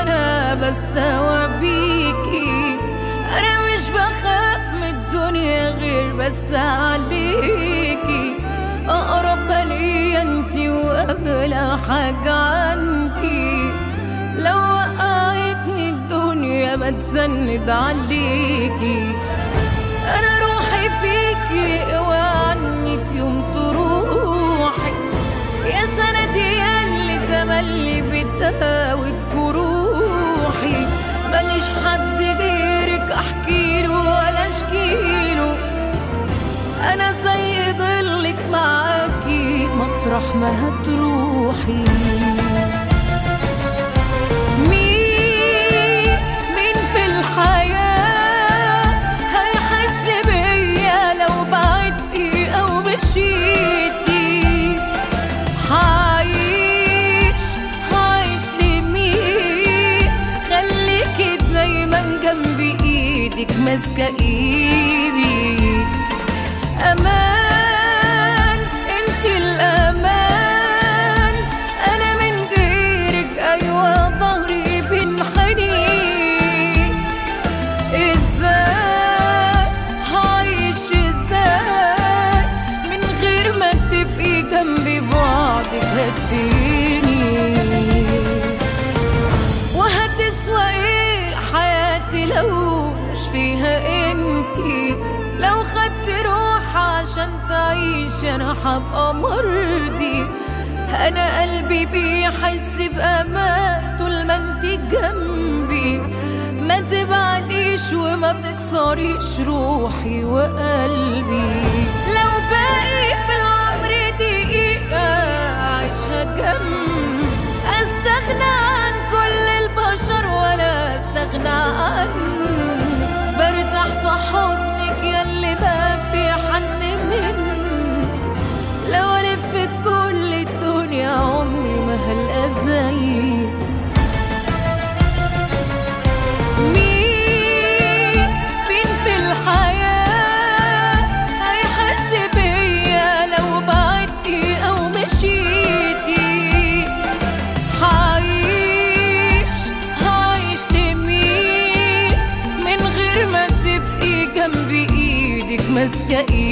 وانا بستوى بيكي انا مش بخاف من الدنيا غير بس عليكي اقرب ليا انتي واغلى حاجة عندي لو وقعتني الدنيا بتسند عليكي انا روحي فيكي اوعي عني في يوم تروحي يا سندي اللي تملي بتهاوي في جروحي ماليش حد غيرك احكيله ولا اشكيله انا زي ضلك معاكي مطرح ما هتروحي مين مين في الحياة هيحس بيا لو بعدتي أو مشيتي هعيش هعيش لمين خليكي دايما جنبي ايدك ماسكة ايدي امان انت الامان انا من غيرك ايوه ظهري بينحني ازاي هعيش ازاي من غير ما تبقي جنبي بعدك هديني وهتسوى ايه حياتي لو مش فيها انتي لو خدت روح عشان تعيش انا حبقى مرضي انا قلبي بيحس بامان طول ما انتي جنبي ما تبعديش وما تكسريش روحي وقلبي لو باقي في العمر دقيقة أعيشها جنب أستغنى عن كل البشر ولا أستغنى عنك برتاح في حضنك ياللي ما في حن منك لو لفت كل الدنيا عمري ما هلقى زيك مين مين في الحياة هيحس بيا لو بعدتي أو مشيتي هعيش هعيش لمين من غير ما تبقي جنبي ايدك ماسكة ايدي